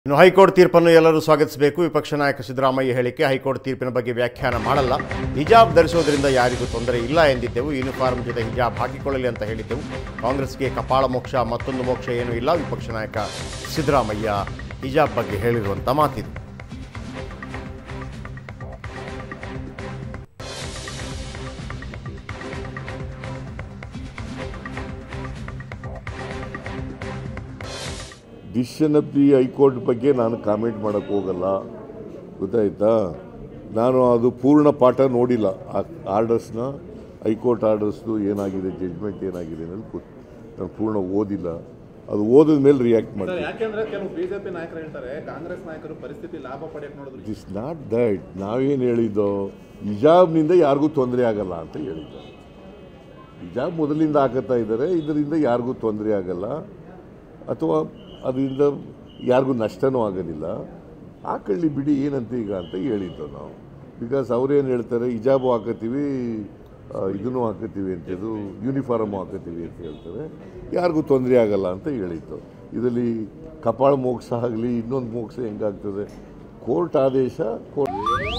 ಇನ್ನು ಹೈಕೋರ್ಟ್ ತೀರ್ಪನ್ನು ಎಲ್ಲರೂ ಸ್ವಾಗತಿಸಬೇಕು ವಿಪಕ್ಷ ನಾಯಕ ಸಿದ್ದರಾಮಯ್ಯ ಹೇಳಿಕೆ ಹೈಕೋರ್ಟ್ ತೀರ್ಪಿನ ಬಗ್ಗೆ ವ್ಯಾಖ್ಯಾನ ಮಾಡಲ್ಲ ಹಿಜಾಬ್ ಧರಿಸೋದ್ರಿಂದ ಯಾರಿಗೂ ತೊಂದರೆ ಇಲ್ಲ ಎಂದಿದ್ದೆವು ಯೂನಿಫಾರ್ಮ್ ಜೊತೆ ಹಿಜಾಬ್ ಹಾಕಿಕೊಳ್ಳಲಿ ಅಂತ ಹೇಳಿದ್ದೆವು ಕಾಂಗ್ರೆಸ್ಗೆ ಕಪಾಳ ಮೋಕ್ಷ ಮತ್ತೊಂದು ಮೋಕ್ಷ ಏನೂ ಇಲ್ಲ ವಿಪಕ್ಷ ನಾಯಕ ಸಿದ್ದರಾಮಯ್ಯ ಹಿಜಾಬ್ ಬಗ್ಗೆ ಹೇಳಿರುವಂಥ ಮಾತಿದು ಡಿಸಿಷನ್ ಆಫ್ ದಿ ಹೈಕೋರ್ಟ್ ಬಗ್ಗೆ ನಾನು ಕಾಮೆಂಟ್ ಮಾಡೋಕ್ಕೆ ಹೋಗಲ್ಲ ಗೊತ್ತಾಯ್ತಾ ನಾನು ಅದು ಪೂರ್ಣ ಪಾಠ ನೋಡಿಲ್ಲ ಆ ಆರ್ಡರ್ಸ್ನ ಹೈಕೋರ್ಟ್ ಆರ್ಡರ್ಸ್ದು ಏನಾಗಿದೆ ಜಡ್ಜ್ಮೆಂಟ್ ಏನಾಗಿದೆ ಅನ್ನೋದು ಗೊತ್ತು ನಾನು ಪೂರ್ಣ ಓದಿಲ್ಲ ಅದು ಓದಿದ ಮೇಲೆ ರಿಯಾಕ್ಟ್ ಸರ್ ಮಾಡ್ತೀನಿ ಯಾಕೆಂದ್ರೆ ಕೆಲವು ಬಿಜೆಪಿ ನಾಯಕರು ಹೇಳ್ತಾರೆ ಕಾಂಗ್ರೆಸ್ ನಾಯಕರು ಪರಿಸ್ಥಿತಿ ಲಾಭ ಪಡೆಯಕ್ಕೆ ನೋಡಿದ್ರು ಇಟ್ ಇಸ್ ನಾಟ್ ದಟ್ ನಾವೇನು ಹೇಳಿದ್ದೋ ಹಿಜಾಬ್ನಿಂದ ಯಾರಿಗೂ ತೊಂದರೆ ಆಗಲ್ಲ ಅಂತ ಹೇಳಿದ್ದು ಹಿಜಾಬ್ ಮೊದಲಿಂದ ಹಾಕತ್ತಾ ಇದ್ದಾರೆ ಇದರಿಂದ ಯಾರಿಗೂ ತೊಂದರೆ ಆಗಲ್ಲ ಅಥವಾ ಅದರಿಂದ ಯಾರಿಗೂ ನಷ್ಟನೂ ಆಗೋದಿಲ್ಲ ಹಾಕೊಳ್ಳಿ ಬಿಡಿ ಏನಂತ ಈಗ ಅಂತ ಹೇಳಿದ್ದು ನಾವು ಬಿಕಾಸ್ ಅವ್ರೇನು ಹೇಳ್ತಾರೆ ಹಿಜಾಬು ಹಾಕತ್ತೀವಿ ಆ, ಇದನ್ನು ಹಾಕತ್ತೀವಿ ಅಂತದ್ದು ಯೂನಿಫಾರ್ಮ್ ಹಾಕತ್ತೀವಿ ಅಂತ ಹೇಳ್ತಾರೆ ಯಾರಿಗೂ ತೊಂದರೆ ಆಗಲ್ಲ ಅಂತ ಹೇಳಿದ್ದು ಇದರಲ್ಲಿ ಕಪಾಳ ಮೋಕ್ಷ ಆಗಲಿ ಇನ್ನೊಂದು ಮೋಕ್ಷ ಹೆಂಗಾಗ್ತದೆ ಕೋರ್ಟ್ ಆದೇಶ ಕೋರ್ಟ್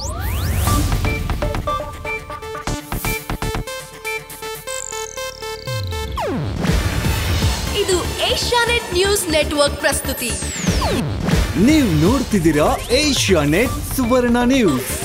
ಇದು ಏಷ್ಯಾನೆಟ್ ನ್ಯೂಸ್ ನೆಟ್ವರ್ಕ್ ಪ್ರಸ್ತುತಿ ನೀವು ನೋಡ್ತಿದ್ದೀರಾ ಏಷ್ಯಾ ನೆಟ್ ಸುವರ್ಣ ನ್ಯೂಸ್